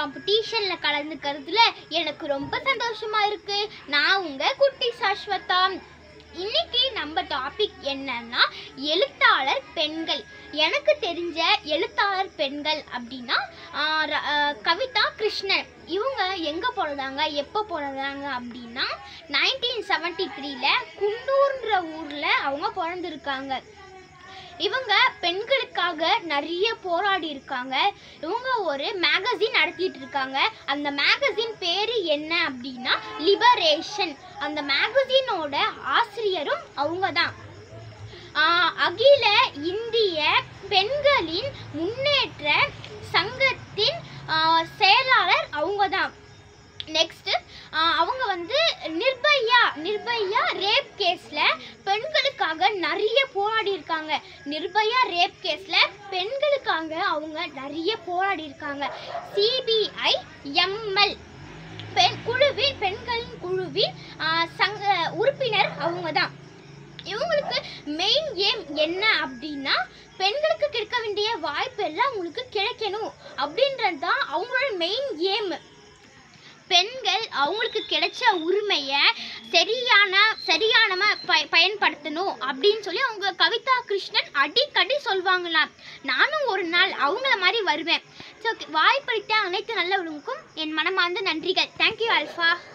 காம்படிஷனில் கலந்துக்கிறதுல எனக்கு ரொம்ப சந்தோஷமா இருக்கு நான் உங்க குட்டி சாஸ்வதா இன்னைக்கு நம்ம டாபிக் என்னன்னா எழுத்தாளர் பெண்கள் எனக்கு தெரிஞ்ச எழுத்தாளர் பெண்கள் அப்படின்னா ஆஹ் ர- ஆஹ் கவிதா கிருஷ்ணன் இவங்க எங்கே பிறந்தாங்க எப்போ பிறந்தாங்க அப்படின்னா நைன்டீன் செவன்டி த்ரீல குண்டூர்ன்ற ஊரில் அவங்க பிறந்திருக்காங்க இவங்க பெண்களுக்காக நிறைய போராடி இருக்காங்க இவங்க ஒரு மேகசின் நடத்திட்டு இருக்காங்க அந்த மேகசின் பேரு என்ன அப்படின்னா லிபரேஷன் அந்த மேகசினோட ஆசிரியரும் அவங்க தான் அகில இந்திய பெண்களின் முன்னேற்ற சங்கத்தின் ஆஹ், செயலாளர் அவங்க தான் நெக்ஸ்ட் அவங்க வந்து நிர்பயா நிர்பயா ரேப் கேஸ்ல பெண்களுக்காக நிறைய போராடி இருக்காங்க நிர்பயா ரேப் கேஸ்ல பெண்களுக்காக அவங்க நிறைய போராடி இருக்காங்க சிபிஐ எம்எல் பெண் குழுவில் பெண்களின் குழுவின் ஆஹ், சங்க உறுப்பினர் அவங்க தான் இவங்களுக்கு மெயின் ஏம் என்ன அப்படின்னா பெண்களுக்கு கிடைக்க வேண்டிய வாய்ப்பு எல்லாம் அவங்களுக்கு கிடைக்கணும் அப்படின்றது தான் அவங்களோட மெயின் ஏம் பெண்கள் அவங்களுக்கு கிடைச்ச உரிமையை சரியான சரியான ப பயன்படுத்தணும் அப்படின்னு சொல்லி அவங்க கவிதா கிருஷ்ணன் அடிக்கடி சொல்லுவாங்களாம் நானும் ஒரு நாள் அவங்கள மாதிரி வருவேன் ஸோ வாய்ப்பளித்த அனைத்து நல்லவர்களுக்கும் என் மனமார்ந்த நன்றிகள் தேங்க்யூ அல்ஃபா